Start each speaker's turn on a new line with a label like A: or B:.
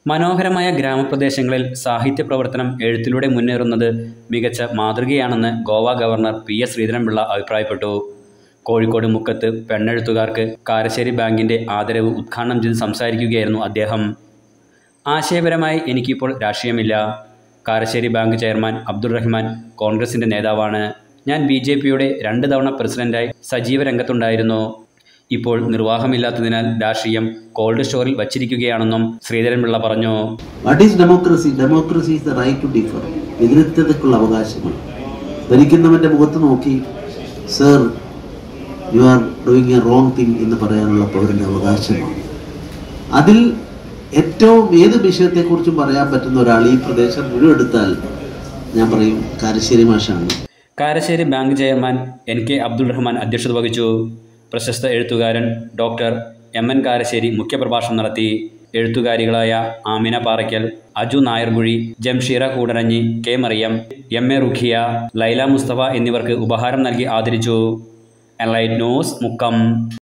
A: മനോഹരമായ ഗ്രാമപ്രദേശങ്ങളിൽ സാഹിത്യ പ്രവർത്തനം എഴുത്തിലൂടെ മുന്നേറുന്നത് മികച്ച മാതൃകയാണെന്ന് Goa governor P S Sreedharan Pillai അഭിപ്രായപ്പെട്ടു കോഴിക്കോട് മുക്കത്ത് പെണ്ണെഴുത്തുകാർക്ക് കാരശ്ശേരി ബാങ്കിൻ്റെ ആദരവ് ഉദ്ഘാടനം ചെയ്ത് സംസാരിക്കുകയായിരുന്നു അദ്ദേഹം ആശയപരമായി എനിക്കിപ്പോൾ രാഷ്ട്രീയമില്ല കാരശ്ശേരി ബാങ്ക് ചെയർമാൻ അബ്ദുൾ റഹ്മാൻ കോൺഗ്രസിൻ്റെ നേതാവാണ് ഞാൻ ബി ജെ പിയുടെ രണ്ട് തവണ പ്രസിഡന്റായി സജീവ രംഗത്തുണ്ടായിരുന്നു ഇപ്പോൾ നിർവാഹമില്ലാത്തതിനാൽ രാഷ്ട്രീയം കോൾഡ് സ്റ്റോറിൽ വച്ചിരിക്കുകയാണെന്നും ശ്രീധരൻപിള്ള പറഞ്ഞു
B: what is democracy democracy is the right to differ എതിർത്തതയ്ക്കുള്ള അവകാശമാണ് ഭരിക്കുന്നവന്റെ മുഖത്ത് നോക്കി sir you are doing a wrong thing എന്ന് പറയാനുള്ള പൗരന്റെ അവകാശമാണ് അതിൽ ഏറ്റവും ഏത് വിഷയത്തെക്കുറിച്ചും പറയാൻ പറ്റുന്ന ഒരാൾ ഈ പ്രദേശം മുഴുവൻ എടുത്താൽ ഞാൻ പറയും കാരശ്ശേരി മാഷാണ്
A: Karassery bank chairman N K Abdul Rahman അധ്യക്ഷത വഹിച്ചു പ്രശസ്ത എഴുത്തുകാരൻ ഡോക്ടർ എം എൻ കാരശ്ശേരി മുഖ്യപ്രഭാഷണം നടത്തി എഴുത്തുകാരികളായ Amina Parakkal Aju Nayarkuzhi Jamsheera Koodaranji K Mariyam M A Rukhiya Laila Mustafa എന്നിവർക്ക് ഉപഹാരം നൽകി ആദരിച്ചു എൻലൈറ്റ് ന്യൂസ് മുക്കം